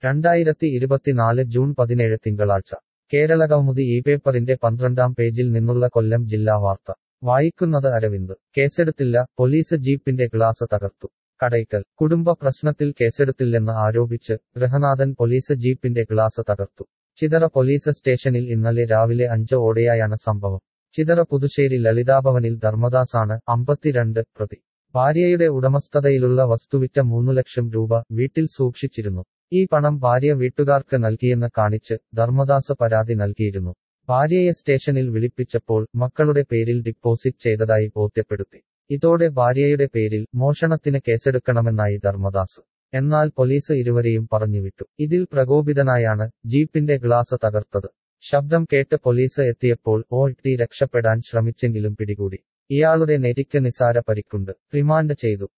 രണ്ടായിരത്തി ഇരുപത്തിനാല് ജൂൺ പതിനേഴ് തിങ്കളാഴ്ച കേരളകൗമുദി ഈ പേപ്പറിന്റെ പന്ത്രണ്ടാം പേജിൽ നിന്നുള്ള കൊല്ലം ജില്ലാ വാർത്ത വായിക്കുന്നത് അരവിന്ദ് കേസെടുത്തില്ല പോലീസ് ജീപ്പിന്റെ ഗ്ലാസ് തകർത്തു കടയ്ക്കൽ കുടുംബ പ്രശ്നത്തിൽ കേസെടുത്തില്ലെന്ന് ആരോപിച്ച് ഗൃഹനാഥൻ പോലീസ് ജീപ്പിന്റെ ഗ്ലാസ് തകർത്തു ചിതറ പോലീസ് സ്റ്റേഷനിൽ ഇന്നലെ രാവിലെ അഞ്ച് ഓടെയായാണ് സംഭവം ചിതറ പുതുശ്ശേരി ലളിതാഭവനിൽ ധർമ്മദാസാണ് അമ്പത്തിരണ്ട് പ്രതി ഭാര്യയുടെ ഉടമസ്ഥതയിലുള്ള വസ്തുവിറ്റ മൂന്നു ലക്ഷം രൂപ വീട്ടിൽ സൂക്ഷിച്ചിരുന്നു ഈ പണം ഭാര്യ വീട്ടുകാർക്ക് നൽകിയെന്ന് കാണിച്ച് ധർമ്മദാസ് പരാതി നൽകിയിരുന്നു ഭാര്യയെ സ്റ്റേഷനിൽ വിളിപ്പിച്ചപ്പോൾ മക്കളുടെ പേരിൽ ഡിപ്പോസിറ്റ് ചെയ്തതായി ബോധ്യപ്പെടുത്തി ഇതോടെ ഭാര്യയുടെ പേരിൽ മോഷണത്തിന് കേസെടുക്കണമെന്നായി ധർമ്മദാസ് എന്നാൽ പോലീസ് ഇരുവരെയും പറഞ്ഞുവിട്ടു ഇതിൽ പ്രകോപിതനായാണ് ജീപ്പിന്റെ ഗ്ലാസ് തകർത്തത് ശബ്ദം കേട്ട് പോലീസ് എത്തിയപ്പോൾ ഓ ടി രക്ഷപ്പെടാൻ ശ്രമിച്ചെങ്കിലും പിടികൂടി ഇയാളുടെ നെറ്റിക്ക് നിസാര പരിക്കുണ്ട് റിമാൻഡ് ചെയ്തു